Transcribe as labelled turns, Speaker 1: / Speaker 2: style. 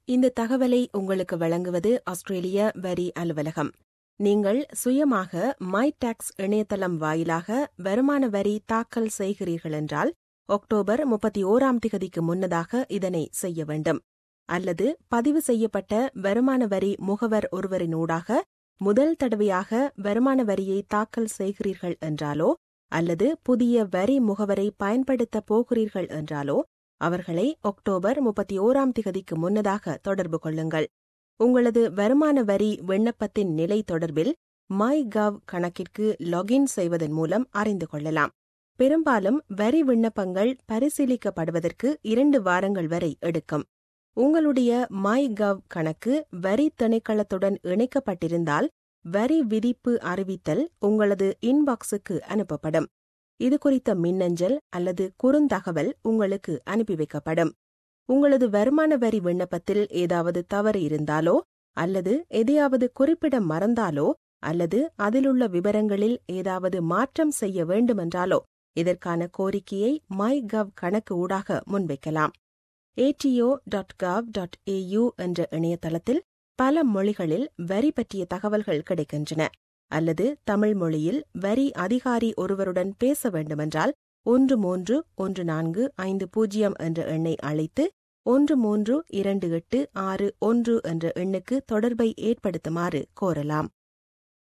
Speaker 1: இந்த தகவலை உங்களுக்கு வழங்குவது ஆஸ்திரேலிய வரி அலுவலகம் நீங்கள் சுயமாக மை டாக்ஸ் இணையதளம் வாயிலாக வருமான வரி தாக்கல் செய்கிறீர்கள் என்றால் அக்டோபர் முப்பத்தி ஓராம் திகதிக்கு முன்னதாக இதனை செய்ய வேண்டும் அல்லது பதிவு செய்யப்பட்ட வருமான வரி முகவர் ஒருவரினூடாக முதல் தடவையாக வருமான வரியை தாக்கல் செய்கிறீர்கள் என்றாலோ அல்லது புதிய வரி முகவரை பயன்படுத்த போகிறீர்கள் என்றாலோ அவர்களை அக்டோபர் முப்பத்தி ஓராம் திகதிக்கு முன்னதாக தொடர்பு கொள்ளுங்கள் உங்களது வருமான வரி விண்ணப்பத்தின் நிலை தொடர்பில் மை கவ் கணக்கிற்கு லாகின் செய்வதன் மூலம் அறிந்து கொள்ளலாம் பெரும்பாலும் வரி விண்ணப்பங்கள் பரிசீலிக்கப்படுவதற்கு இரண்டு வாரங்கள் வரை எடுக்கும் உங்களுடைய மை கவ் கணக்கு வரி திணைக்களத்துடன் இணைக்கப்பட்டிருந்தால் வரி விதிப்பு அறிவித்தல் உங்களது இன்பாக்ஸுக்கு அனுப்பப்படும் இது குறித்த மின்னஞ்சல் அல்லது குறுந்தகவல் உங்களுக்கு அனுப்பி வைக்கப்படும் உங்களது வருமான வரி விண்ணப்பத்தில் ஏதாவது தவறு இருந்தாலோ அல்லது எதையாவது குறிப்பிட மறந்தாலோ அல்லது அதிலுள்ள விவரங்களில் ஏதாவது மாற்றம் செய்ய வேண்டுமென்றாலோ இதற்கான கோரிக்கையை மை கவ் கணக்கு ஊடாக முன்வைக்கலாம் ATO dot gov dot AU என்ற இணையதளத்தில் பல மொழிகளில் வரி பற்றிய தகவல்கள் கிடைக்கின்றன அல்லது தமிழ் மொழியில் வரி அதிகாரி ஒருவருடன் பேச வேண்டுமென்றால் ஒன்று மூன்று ஒன்று நான்கு ஐந்து பூஜ்ஜியம் என்ற எண்ணை அழைத்து ஒன்று மூன்று இரண்டு எட்டு ஆறு ஒன்று என்ற எண்ணுக்கு தொடர்பை ஏற்படுத்துமாறு கோரலாம்